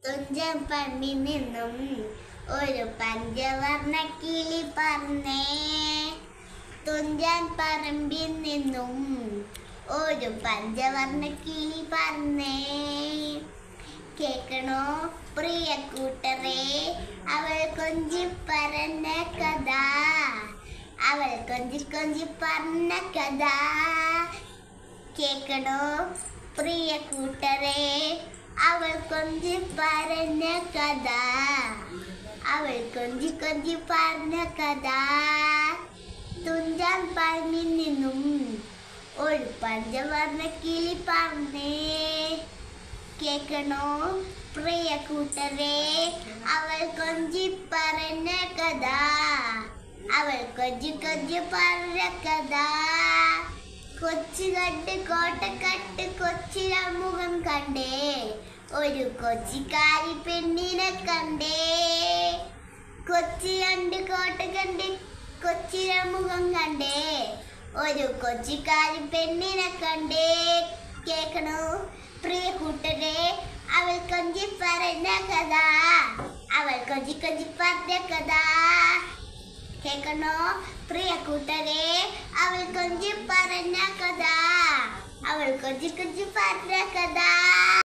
തുഞ്ചൻ പറമ്പിൽ നിന്നും ഒരു പഞ്ചവർണ്ണ കിളി പറന്നേ തുഞ്ചൻ പറമ്പിൽ നിന്നും ഒരു പഞ്ചവർണ്ണ കിളി പറന്നേ കേൾക്കണോ പ്രിയ കൂട്ടരെ അവൾ കൊഞ്ചി പറഞ്ഞ കഥ അവൾ കൊഞ്ചി കൊഞ്ചി പറഞ്ഞ കഥ കേൾക്കണോ പ്രിയ കൂട്ടരെ അവൾ കൊഞ്ചി പറഞ്ഞ കഥ അവൾ കൊഞ്ചി കൊഞ്ചി പറഞ്ഞ കഥ തുഞ്ചാൻ പറമ്പിൽ നിന്നും ഒരു പഞ്ചവർണ്ണ കിളി പറഞ്ഞേ കേൾക്കണോ പ്രിയ കൂട്ടരെ അവൾ കൊഞ്ചി പറഞ്ഞ കഥ അവൾ കൊഞ്ചി കൊഞ്ചി പറഞ്ഞ കഥ കൊച്ചു കണ്ട് കോട്ടക്കട്ട് കൊച്ചിര മുഖം കണ്ടേ ഒരു കൊച്ചിക്കാരി പെണ്ണിനെ കണ്ടേ കൊച്ചി കണ്ട് കോട്ട കണ്ട് കൊച്ചിര മുഖം കണ്ടേ ഒരു കൊച്ചിക്കാരി പെണ്ണിനെ കണ്ടേ കേൾക്കണോ പ്രിയ കൂട്ടരെ അവൾ കൊഞ്ചി പറഞ്ഞ കഥ അവൾ കൊഞ്ചി കൊഞ്ചി പറഞ്ഞ കഥ കേൾക്കണോ പ്രിയ കൂട്ടരെ അവൾ കൊഞ്ചി പറഞ്ഞ കഥ അവൾ കൊഞ്ചി കൊഞ്ചി പറഞ്ഞ കഥ